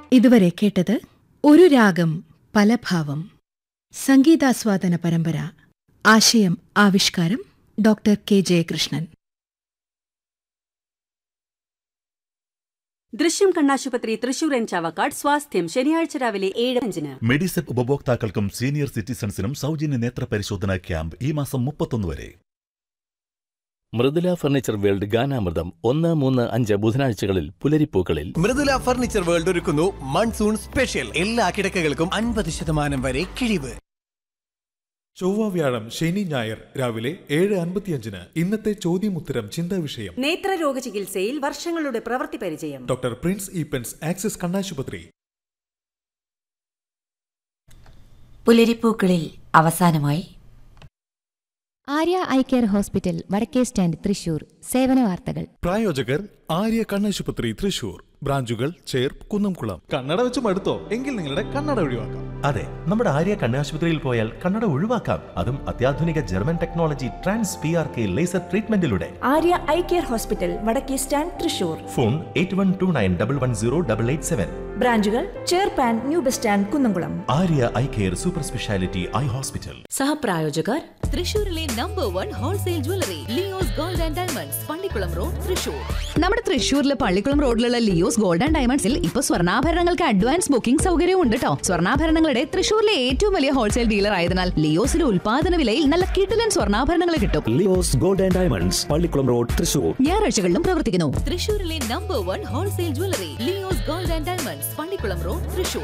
ഇതുവരെ കേട്ടത് ഒരു രാഗം പല ഭാവം സംഗീതാസ്വാദന പരമ്പര ആശയം ആവിഷ്കാരം ഡോക്ടർ കെ ജയകൃഷ്ണൻ ദൃശ്യം കണ്ണാശുപത്രി തൃശൂർ എൻ ചാവക്കാട് സ്വാസ്ഥ്യം ശനിയാഴ്ച രാവിലെ ഏഴ് അഞ്ചിന് മെഡിസെപ്പ് ഉപഭോക്താക്കൾക്കും സീനിയർ സിറ്റിസൺസിനും സൗജന്യ നേത്ര പരിശോധനാ ക്യാമ്പ് ഈ മാസം മുപ്പത്തൊന്ന് വരെ മൃദുല ഫർണിച്ചർ വേൾഡ് ഗാനാമൃതം ഒന്ന് മൂന്ന് അഞ്ച് ബുധനാഴ്ചകളിൽ പുലരിപ്പൂക്കളിൽ മൃദുല ഫർണിച്ചർ വേൾഡ് ഒരുക്കുന്നു മൺസൂൺ സ്പെഷ്യൽ എല്ലാ കിടക്കകൾക്കും അൻപത് ശതമാനം വരെ കിഴിവ് ചൊവ്വ വ്യാഴം ശനി ഞായർ രാവിലെ ഏഴ് അൻപത്തിയഞ്ചിന് ഇന്നത്തെ ചോദ്യമുത്തരം ചിന്താ വിഷയം നേത്രരോഗ ചികിത്സയിൽ വർഷങ്ങളുടെ പ്രവൃത്തി പരിചയം ഡോക്ടർ പ്രിൻസ് ഈപ്പൻസ് ആക്സിസ് കണ്ണാശുപത്രി പുലരിപ്പൂക്കളിൽ അവസാനമായി Arya eye care hospital Vadakke stand Thrissur സേവന വാർത്തകൾ പ്രായോജകർ ആര്യ കണ്ണാശുപത്രി തൃശൂർ ബ്രാഞ്ചുകൾ ചേർപ്പ് കുന്നംകുളം കണ്ണട വെച്ച് മടുത്തോ എങ്കിൽ നിങ്ങളുടെ കണ്ണട ഒഴിവാക്കാം അതെ നമ്മുടെ ആര്യ കണ്ണാശുപത്രിയിൽ പോയാൽ കണ്ണട ഒഴിവാക്കാം അതും അത്യാധുനിക German technology trans P R K laser ട്രീറ്റ്മെന്റിലൂടെ Arya eye care hospital Vadakke stand Thrissur phone eight one two nine double one zero double eight seven ബ്രാഞ്ചുകൾ ചേർപ്പാൻ new bus stand Kunnamkulam Arya eye care super speciality eye hospital സഹപ്രായോജകർ തൃശൂരിലെ number one wholesale jewellery Leo's gold and diamonds Pallikulam road Thrissur നമ്മുടെ തൃശൂരിലെ പള്ളിക്കുളം റോഡിലുള്ള Leo's gold and ഡയമണ്ട്സിൽ ഇപ്പൊ സ്വർണ്ണാഭരണങ്ങൾക്ക് അഡ്വാൻസ് ബുക്കിംഗ് സൗകര്യവും ഉണ്ട് കേട്ടോ സ്വർണ്ണാഭരണങ്ങളുടെ തൃശൂരിലെ ഏറ്റവും വലിയ ഹോൾസെയിൽ ഡീലർ ആയതിനാൽ ലിയോസിലെ ഉൽപാദന വിലയിൽ നല്ല കിടിലൻ സ്വർണ്ണാഭരണങ്ങൾ കിട്ടും Leo's gold and diamonds Pallikulam road Thrissur ഞായറാഴ്ചകളിലും പ്രവർത്തിക്കുന്നു തൃശൂരിലെ number one wholesale jewellery Leo's gold and diamonds Pallikulam road Thrissur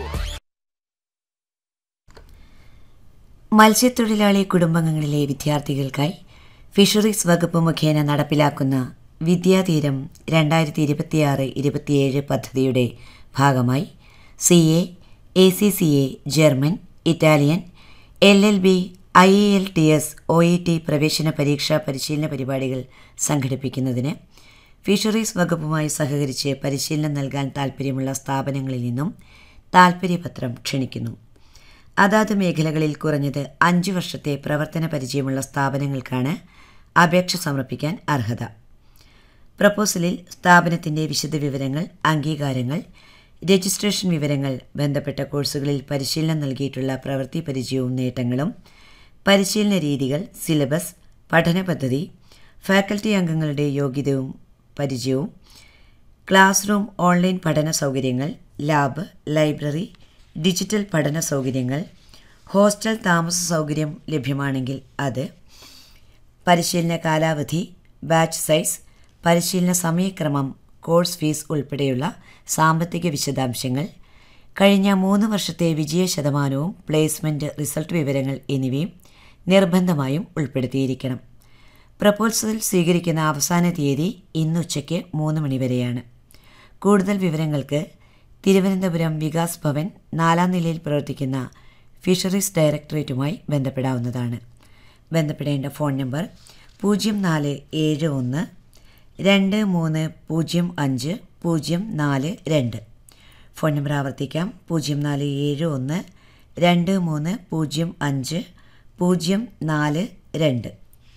മത്സ്യത്തൊഴിലാളി കുടുംബങ്ങളിലെ വിദ്യാർത്ഥികൾക്കായി ഫിഷറീസ് വകുപ്പ് മുഖേന നടപ്പിലാക്കുന്ന വിദ്യാതീരം രണ്ടായിരത്തി ഇരുപത്തിയാറ് ഇരുപത്തിയേഴ് പദ്ധതിയുടെ ഭാഗമായി C A A C C A German Italian L L B I A L T S O E T പ്രവേശന പരീക്ഷാ പരിശീലന പരിപാടികൾ സംഘടിപ്പിക്കുന്നതിന് ഫിഷറീസ് വകുപ്പുമായി സഹകരിച്ച് പരിശീലനം നൽകാൻ താൽപ്പര്യമുള്ള സ്ഥാപനങ്ങളിൽ നിന്നും താൽപ്പര്യപത്രം ക്ഷണിക്കുന്നു അതാത് മേഖലകളിൽ കുറഞ്ഞത് അഞ്ച് വർഷത്തെ പ്രവർത്തന പരിചയമുള്ള സ്ഥാപനങ്ങൾക്കാണ് അപേക്ഷ സമർപ്പിക്കാൻ അർഹത പ്രപ്പോസലിൽ സ്ഥാപനത്തിൻ്റെ വിശദവിവരങ്ങൾ അംഗീകാരങ്ങൾ രജിസ്ട്രേഷൻ വിവരങ്ങൾ ബന്ധപ്പെട്ട കോഴ്സുകളിൽ പരിശീലനം നൽകിയിട്ടുള്ള പ്രവൃത്തി പരിചയവും നേട്ടങ്ങളും പരിശീലന രീതികൾ സിലബസ് പഠന പദ്ധതി ഫാക്കൽറ്റി അംഗങ്ങളുടെ യോഗ്യതയും പരിചയവും ക്ലാസ് റൂം ഓൺലൈൻ പഠന സൗകര്യങ്ങൾ ലാബ് ലൈബ്രറി ഡിജിറ്റൽ പഠന സൗകര്യങ്ങൾ ഹോസ്റ്റൽ താമസ സൗകര്യം ലഭ്യമാണെങ്കിൽ അത് പരിശീലന കാലാവധി ബാച്ച് സൈസ് പരിശീലന സമയക്രമം കോഴ്സ് ഫീസ് ഉൾപ്പെടെയുള്ള സാമ്പത്തിക വിശദാംശങ്ങൾ കഴിഞ്ഞ മൂന്ന് വർഷത്തെ വിജയ ശതമാനവും പ്ലേസ്മെൻറ്റ് റിസൾട്ട് വിവരങ്ങൾ എന്നിവയും നിർബന്ധമായും ഉൾപ്പെടുത്തിയിരിക്കണം പ്രപ്പോസൽ സ്വീകരിക്കുന്ന അവസാന തീയതി ഇന്ന് ഉച്ചയ്ക്ക് മൂന്ന് മണിവരെയാണ് കൂടുതൽ വിവരങ്ങൾക്ക് തിരുവനന്തപുരം വികാസ് ഭവൻ നാലാം നിലയിൽ പ്രവർത്തിക്കുന്ന ഫിഷറീസ് ഡയറക്ടറേറ്റുമായി ബന്ധപ്പെടാവുന്നതാണ് ബന്ധപ്പെടേണ്ട ഫോൺ നമ്പർ പൂജ്യം നാല് ഏഴ് ഒന്ന് രണ്ട് മൂന്ന് പൂജ്യം അഞ്ച് പൂജ്യം നാല് രണ്ട് ഫോൺ നമ്പർ ആവർത്തിക്കാം പൂജ്യം നാല് ഏഴ് ഒന്ന് രണ്ട് മൂന്ന് പൂജ്യം അഞ്ച് പൂജ്യം നാല് രണ്ട്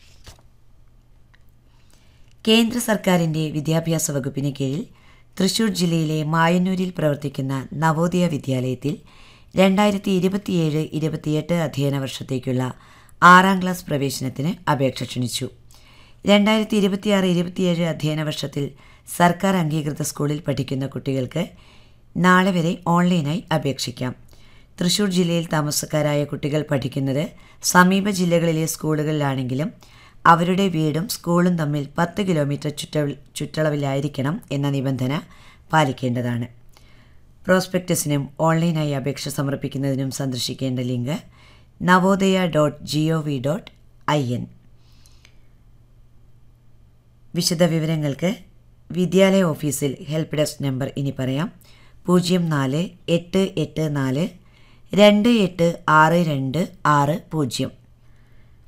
കേന്ദ്ര സർക്കാരിൻ്റെ വിദ്യാഭ്യാസ വകുപ്പിന് കീഴിൽ തൃശൂർ ജില്ലയിലെ മായന്നൂരിൽ പ്രവർത്തിക്കുന്ന നവോദയ വിദ്യാലയത്തിൽ രണ്ടായിരത്തി ഇരുപത്തിയേഴ് ഇരുപത്തിയെട്ട് അധ്യയന വർഷത്തേക്കുള്ള ആറാം ക്ലാസ് പ്രവേശനത്തിന് അപേക്ഷ ക്ഷണിച്ചു രണ്ടായിരത്തി ഇരുപത്തിയാറ് ഇരുപത്തിയേഴ് അധ്യയന വർഷത്തിൽ സർക്കാർ അംഗീകൃത സ്കൂളിൽ പഠിക്കുന്ന കുട്ടികൾക്ക് നാളെ വരെ ഓൺലൈനായി അപേക്ഷിക്കാം തൃശൂർ ജില്ലയിൽ താമസക്കാരായ കുട്ടികൾ പഠിക്കുന്നത് സമീപ ജില്ലകളിലെ സ്കൂളുകളിലാണെങ്കിലും അവരുടെ വീടും സ്കൂളും തമ്മിൽ പത്ത് കിലോമീറ്റർ ചുറ്റ ചുറ്റളവിലായിരിക്കണം എന്ന നിബന്ധന പാലിക്കേണ്ടതാണ് പ്രോസ്പെക്ടസിനും ഓൺലൈനായി അപേക്ഷ സമർപ്പിക്കുന്നതിനും സന്ദർശിക്കേണ്ട link Navodaya dot G O V dot I N വിശദവിവരങ്ങൾക്ക് വിദ്യാലയ ഓഫീസിൽ ഹെൽപ്പ് ഡെസ്ക് നമ്പർ ഇനി പറയാം പൂജ്യം നാല് എട്ട് എട്ട് നാല് രണ്ട് എട്ട് ആറ് രണ്ട് ആറ് പൂജ്യം